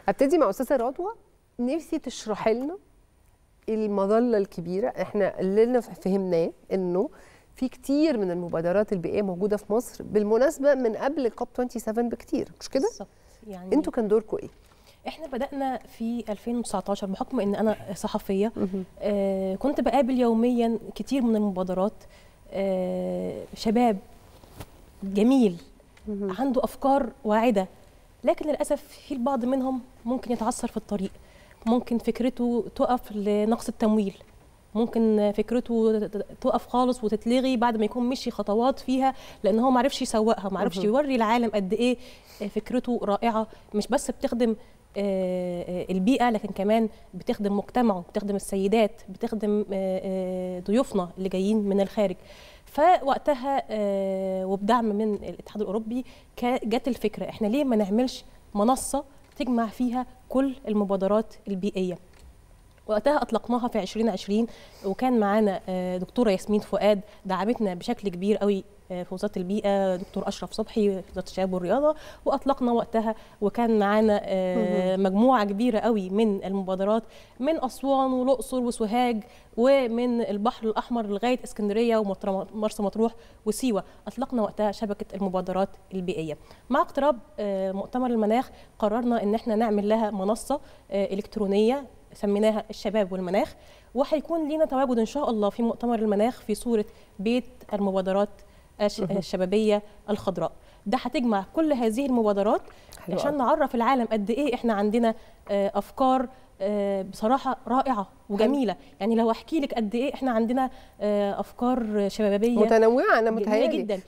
هبتدي مع استاذه رضوى نفسي تشرحي لنا المظله الكبيره احنا اللي فهمناه انه في كتير من المبادرات البيئيه موجوده في مصر بالمناسبه من قبل كوب 27 بكتير مش كده بالظبط يعني انتوا كان دوركم ايه احنا بدانا في 2019 بحكم ان انا صحفيه آه كنت بقابل يوميا كتير من المبادرات آه شباب جميل عنده افكار واعده لكن للاسف في البعض منهم ممكن يتعثر في الطريق ممكن فكرته تقف لنقص التمويل ممكن فكرته تقف خالص وتتلغي بعد ما يكون مشي خطوات فيها لان هو ما عرفش يسوقها ما عرفش يوري العالم قد ايه فكرته رائعه مش بس بتخدم البيئه لكن كمان بتخدم مجتمعه بتخدم السيدات بتخدم ضيوفنا اللي جايين من الخارج فوقتها وبدعم من الاتحاد الاوروبي جت الفكره احنا ليه ما نعملش منصه تجمع فيها كل المبادرات البيئيه وقتها اطلقناها في 2020 وكان معانا دكتوره ياسمين فؤاد دعمتنا بشكل كبير قوي في وزاره البيئه دكتور اشرف صبحي في وزاره الشباب والرياضه واطلقنا وقتها وكان معانا مجموعه كبيره قوي من المبادرات من اسوان والاقصر وسوهاج ومن البحر الاحمر لغايه اسكندريه ومرسى مطروح وسيوه اطلقنا وقتها شبكه المبادرات البيئيه مع اقتراب مؤتمر المناخ قررنا ان احنا نعمل لها منصه الكترونيه سميناها الشباب والمناخ وهيكون لينا تواجد ان شاء الله في مؤتمر المناخ في صوره بيت المبادرات الشبابيه الخضراء ده هتجمع كل هذه المبادرات عشان نعرف العالم قد ايه احنا عندنا افكار بصراحه رائعه وجميله يعني لو احكي لك قد ايه احنا عندنا افكار شبابيه متنوعه انا متهيألي جدا